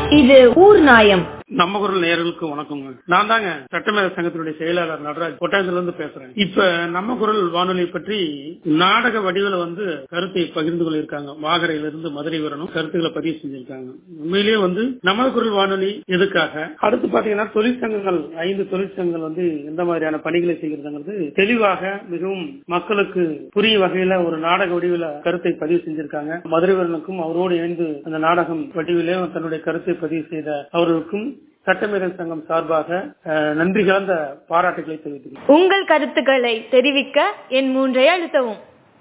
இது ஊர் நாயம் நம்ம குரல் நேயர்களுக்கு வணக்கங்க நான் தாங்க சட்டமேத சங்கத்தினுடைய செயலாளர் நடராஜ் கொட்டாயத்துல இருந்து பேசுறேன் இப்ப நம்ம குரல் வானொலி பற்றி நாடக வடிவில் வந்து கருத்தை பகிர்ந்து கொள்ளிருக்காங்க வாகரையில இருந்து மதுரை வரணும் கருத்துக்களை பதிவு செஞ்சிருக்காங்க உண்மையிலேயே வந்து நமது குரல் வானொலி எதுக்காக அடுத்து பாத்தீங்கன்னா தொழிற்சங்கங்கள் ஐந்து தொழிற்சங்கங்கள் வந்து எந்த மாதிரியான பணிகளை செய்கிறதுங்கிறது தெளிவாக மிகவும் மக்களுக்கு புரிய வகையில ஒரு நாடக வடிவில் கருத்தை பதிவு செஞ்சிருக்காங்க மதுரை வரனுக்கும் அவரோடு இணைந்து அந்த நாடகம் வடிவிலே தன்னுடைய கருத்தை பதிவு செய்த அவர்களுக்கும் சட்டமேதல் சங்கம் சார்பாக அஹ், நன்றி கலந்த பாராட்டுகளை தெரிவித்துள்ளேன் உங்கள் கருத்துக்களை தெரிவிக்க என் மூன்றை அழுத்தவும்